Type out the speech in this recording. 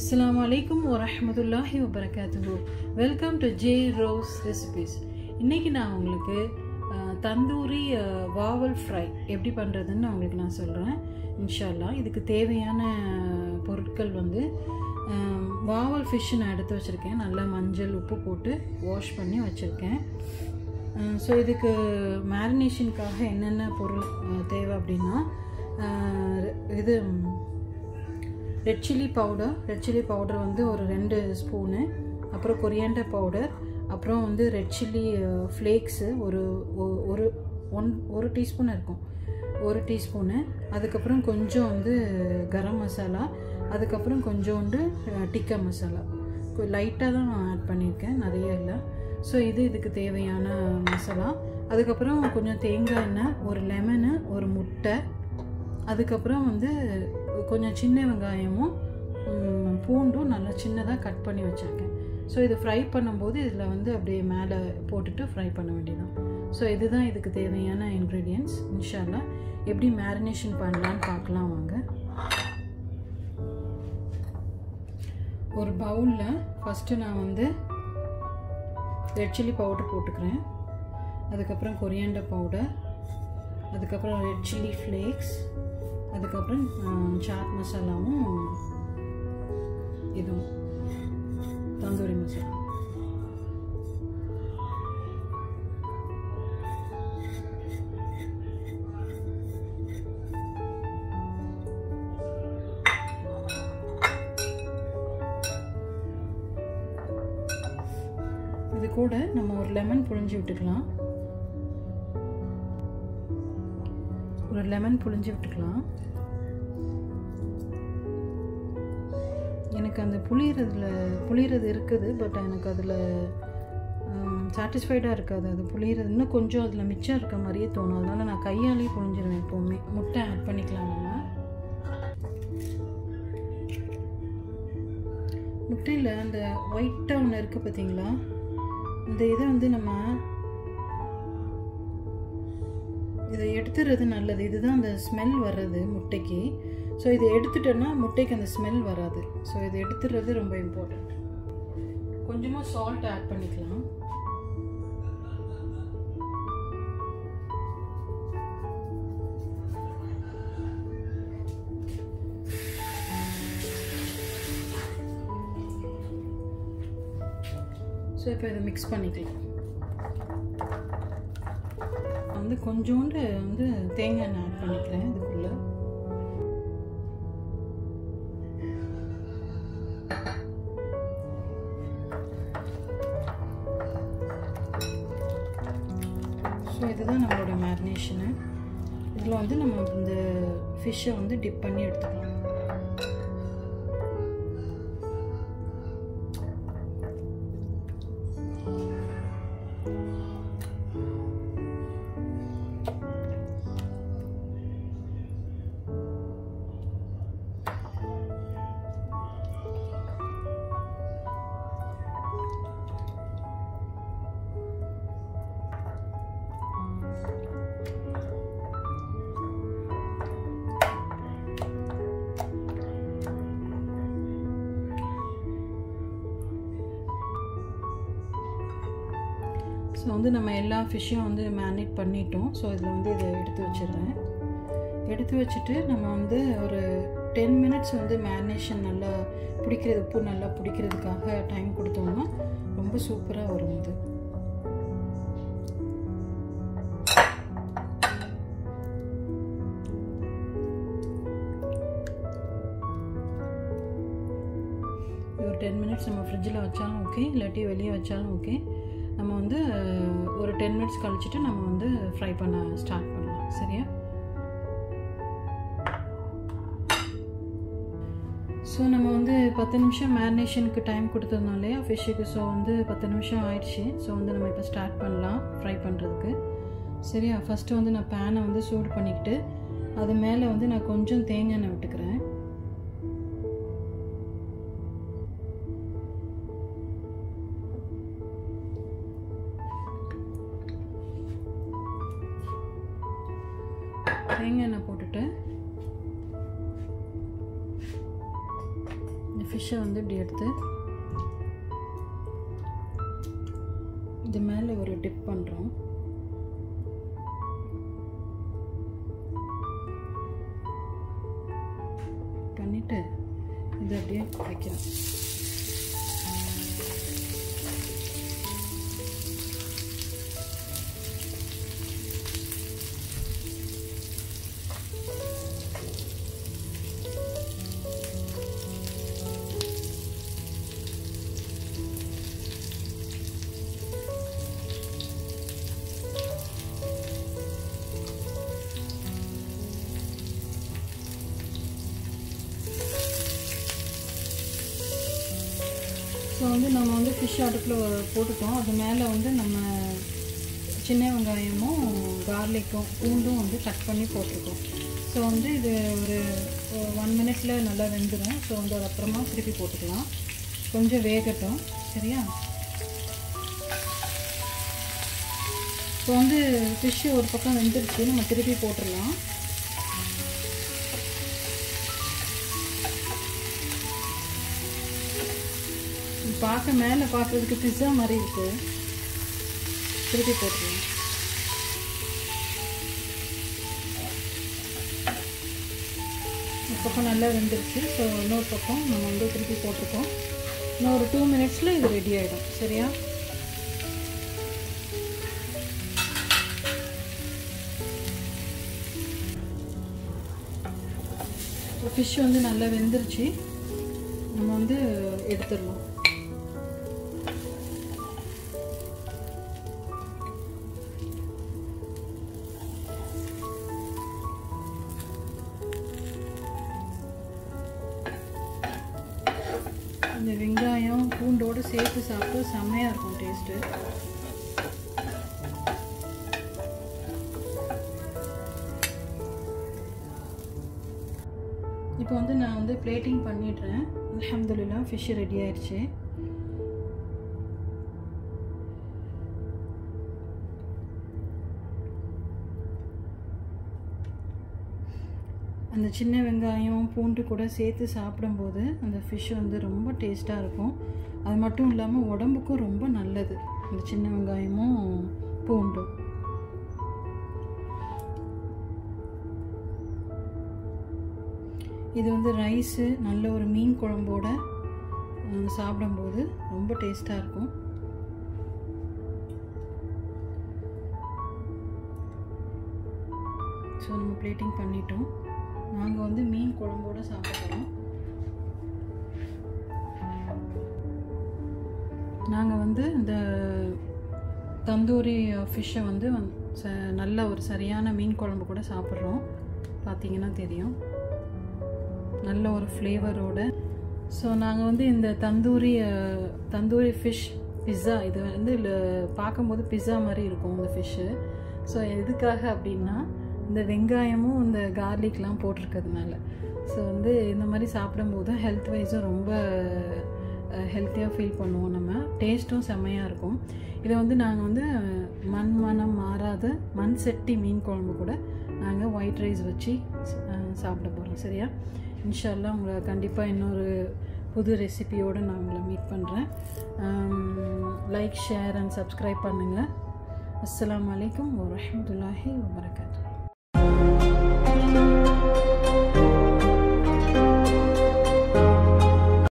அஸ்ஸலாமு அலைக்கும் வரஹ்மத்துல்லாஹி வபரகாத்துஹு welcome to J Rose recipes இன்றைக்கி நான் உங்களுக்கு அஹ், தந்தூரி அஹ், வாவல் ஃப்ரை எப்படி பண்ணுறதுன்னு நான் உங்களுக்கு நான் சொல்கிறேன் இன்ஷால்லா இதுக்கு தேவையான அஹ், பொருட்கள் வந்து அஹ், வாவல் ஃபிஷ் நான் எடுத்து வச்சுருக்கேன் நல்லா மஞ்சள் உப்பு போட்டு வாஷ் பண்ணி வச்சுருக்கேன் ஸோ இதுக்கு மேரினேஷனுக்காக என்னென்ன பொருள் அஹ், தேவை அப்படின்னா அஹ், இது red chilli powder red chilli powder வந்து ஒரு ரெண்டு ஸ்பூனு அப்புறம் கொரியாண்டர் பவுடர் அப்புறம் வந்து ரெட் சில்லி ஃப்ளேக்ஸு ஒரு ஒ- ஒரு ஒன் ஒரு டீஸ்பூன் இருக்கும் ஒரு டீஸ்பூனு அதுக்கப்புறம் கொஞ்சம் வந்து கரம் மசாலா அதுக்கப்புறம் கொஞ்சோண்டு அஹ், டிக்கா மசாலா லைட்டாக தான் நான் ஆட் பண்ணியிருக்கேன் நிறைய இல்லை ஸோ இது இதுக்கு தேவையான மசாலா அதுக்கப்புறம் கொஞ்சம் தேங்காய் எண்ணெய் ஒரு லெமனு ஒரு முட்டை அதுக்கப்புறம் வந்து கொஞ்சம் சின்ன வெங்காயமும் ம், பூண்டும் நல்லா சின்னதாக கட் பண்ணி வச்சுருக்கேன் ஸோ இது ஃப்ரை பண்ணும்போது இதில் வந்து அப்படியே மேலே போட்டுட்டு ஃப்ரை பண்ண வேண்டியதான் ஸோ இதுதான் இதுக்கு தேவையான இன்க்ரீடியன்ட்ஸ் இன்ஷால்லா எப்படி மேரினேஷன் பண்ணலான்னு பார்க்கலாம் வாங்க ஒரு பவுலில் ஃபஸ்ட்டு நான் வந்து ரெட் சில்லி பவுடர் போட்டுக்கிறேன் அதுக்கப்புறம் கொரியாண்டர் பவுடர் அதுக்கப்புறம் ரெட் சில்லி ஃப்ளேக்ஸ் அதுக்கப்புறம் சாட் மசாலாவும் இதுவும் தந்தூரி மசாலா இது கூட நம்ம ஒரு லெமன் புழிஞ்சு விட்டுக்கலாம் ஒரு லெமன் புழிஞ்சு விட்டுக்கலாம் எனக்கு அந்த புளியறதுல புளியறது இருக்குது பட் எனக்கு அதில் சாட்டிஸ்ஃபைடாக இருக்காது அது புளியறது இன்னும் கொஞ்சம் அதில் மிச்சம் இருக்க மாதிரியே தோணும் அதனால நான் கையாலேயே புழிஞ்சிருவேன் எப்போவுமே முட்டை ஆட் பண்ணிக்கலாம் நம்ம முட்டையில் அந்த ஒயிட்டாக ஒன்று இருக்குது பார்த்தீங்களா இந்த இதை வந்து நம்ம இதை எடுத்துறது நல்லது இதுதான் அந்த ஸ்மெல் வர்றது முட்டைக்கு ஸோ இதை எடுத்துட்டோன்னா முட்டைக்கு அந்த ஸ்மெல் வராது ஸோ இதை எடுத்துடுறது ரொம்ப இம்பார்ட்டண்ட் கொஞ்சமாக சால்ட் ஆட் பண்ணிக்கலாம் ஸோ இப்போ இதை மிக்ஸ் பண்ணிக்கலாம் நான் வந்து கொஞ்சோண்டு வந்து தேங்காய் எண்ணெய் ஆட் பண்ணிக்கிறேன் இதுக்குள்ளே ஸோ இதுதான் நம்மளோட மேரினேஷனு இதில் வந்து நம்ம இந்த ஃபிஷ்ஷை வந்து டிப் பண்ணி எடுத்துக்கலாம் ஸோ வந்து நம்ம எல்லா ஃபிஷ்ஷையும் வந்து மேரினேட் பண்ணிட்டோம் ஸோ இதில் வந்து இதை எடுத்து வச்சிடுறேன் எடுத்து வச்சுட்டு நம்ம வந்து ஒரு டென் மினிட்ஸ் வந்து மேரினேஷன் நல்லா பிடிக்கிறது உப்பு நல்லா பிடிக்கிறதுக்காக டைம் கொடுத்தோம்னா ரொம்ப சூப்பராக வரும் இது ஒரு டென் மினிட்ஸ் நம்ம ஃப்ரிட்ஜில் வச்சாலும் ஓகே இல்லாட்டி வெளியே வச்சாலும் ஓகே நம்ம வந்து அஹ், ஒரு டென் மினிட்ஸ் கழிச்சிட்டு நம்ம வந்து ஃப்ரை பண்ண ஸ்டார்ட் பண்ணலாம் சரியா ஸோ நம்ம வந்து பத்து நிமிஷம் மேரினேஷனுக்கு டைம் கொடுத்துருந்தோம் இல்லையா ஃபிஷ்ஷுக்கு ஸோ வந்து பத்து நிமிஷம் ஆயிடுச்சு ஸோ வந்து நம்ம இப்போ ஸ்டார்ட் பண்ணலாம் ஃப்ரை பண்ணுறதுக்கு சரியா ஃபஸ்ட்டு வந்து நான் பேனை வந்து சூடு பண்ணிக்கிட்டு அது மேலே வந்து நான் கொஞ்சம் தேங்காய் எண்ணெய் விட்டுக்கிறேன் தேங்காய் எண்ணெய் போட்டுட்டு ஃபிஷ்ஷை வந்து இப்படி எடுத்து இது மேலே ஒரு டிப் பண்ணுறோம் பண்ணிவிட்டு இது அப்படியே வைக்கிறோம் ஸோ வந்து நம்ம வந்து ஃபிஷ் அடுப்பில் போட்டுட்டோம் அது மேலே வந்து நம்ம சின்ன வெங்காயமும் கார்லிக்கும் பூண்டும் வந்து கட் பண்ணி போட்டிருக்கோம் ஸோ வந்து இது ஒரு ஒன் மினிட்ஸில் நல்லா வெந்துடும் ஸோ வந்து அது அப்புறமா திருப்பி போட்டுக்கலாம் கொஞ்சம் வேகட்டும் சரியா இப்போ வந்து ஃபிஷ்ஷு ஒரு பக்கம் வெந்துருச்சு நம்ம திருப்பி போட்டுடலாம் பார்க்க மேலே பார்க்குறதுக்கு பிஸ்ஸா மாதிரி இருக்கு திருப்பி போட்டுருவோம் ஒரு பக்கம் நல்லா வெந்துருச்சு ஸோ இன்னொரு பக்கம் நம்ம வந்து திருப்பி போட்டிருக்கோம் இன்னும் ஒரு டூ மினிட்ஸில் இது ரெடி ஆகிடும் சரியா ஃபிஷ் வந்து நல்லா வெந்துருச்சு நம்ம வந்து எடுத்துடலாம் இந்த வெங்காயம் பூண்டோடு சேர்த்து சாப்பிட்டு செம்மையாக இருக்கும் டேஸ்ட்டு இப்போ வந்து நான் வந்து பிளேட்டிங் பண்ணிடுறேன் அலமதுல்லா ஃபிஷ் ரெடி ஆயிடுச்சு அந்த சின்ன வெங்காயம் பூண்டு கூட சேர்த்து சாப்பிடும்போது அந்த ஃபிஷ் வந்து ரொம்ப டேஸ்ட்டாக இருக்கும் அது மட்டும் இல்லாமல் உடம்புக்கும் ரொம்ப நல்லது அந்த சின்ன வெங்காயமும் பூண்டும் இது வந்து ரைஸு நல்ல ஒரு மீன் குழம்போட சாப்பிடும்போது ரொம்ப டேஸ்ட்டாக இருக்கும் ஸோ நம்ம பிளேட்டிங் பண்ணிட்டோம் நாங்கள் வந்து மீன் குழம்போடு சாப்பிட போகிறோம் நாங்கள் வந்து இந்த தந்தூரி ஃபிஷ்ஷை வந்து ச நல்ல ஒரு சரியான மீன் குழம்பு கூட சாப்பிட்றோம் பார்த்தீங்கன்னா தெரியும் நல்ல ஒரு ஃப்ளேவரோட ஸோ நாங்கள் வந்து இந்த தந்தூரி தந்தூரி ஃபிஷ் பிஸ்ஸா இது வந்து பார்க்கும்போது பிஸ்ஸா மாதிரி இருக்கும் இந்த ஃபிஷ்ஷு ஸோ எதுக்காக அப்படின்னா இந்த வெங்காயமும் இந்த கார்லிக்லாம் போட்டிருக்கிறதுனால ஸோ வந்து இந்த மாதிரி சாப்பிடும்போது ஹெல்த் வைஸும் ரொம்ப ஹெல்த்தியாக ஃபீல் பண்ணுவோம் நம்ம டேஸ்ட்டும் செம்மையாக இருக்கும் இதை வந்து நாங்கள் வந்து மண் மனம் மாறாத மண் செட்டி மீன் குழம்பு கூட நாங்கள் ஒயிட் ரைஸ் வச்சு சாப்பிட போகிறோம் சரியா இன்ஷால்லா உங்களை கண்டிப்பாக இன்னொரு புது ரெசிபியோடு நான் உங்களை மீட் பண்ணுறேன் லைக் ஷேர் அண்ட் சப்ஸ்கிரைப் பண்ணுங்கள் அஸ்லாம் வலைக்கம் வரமத்துல்லாஹி வபரகாத்து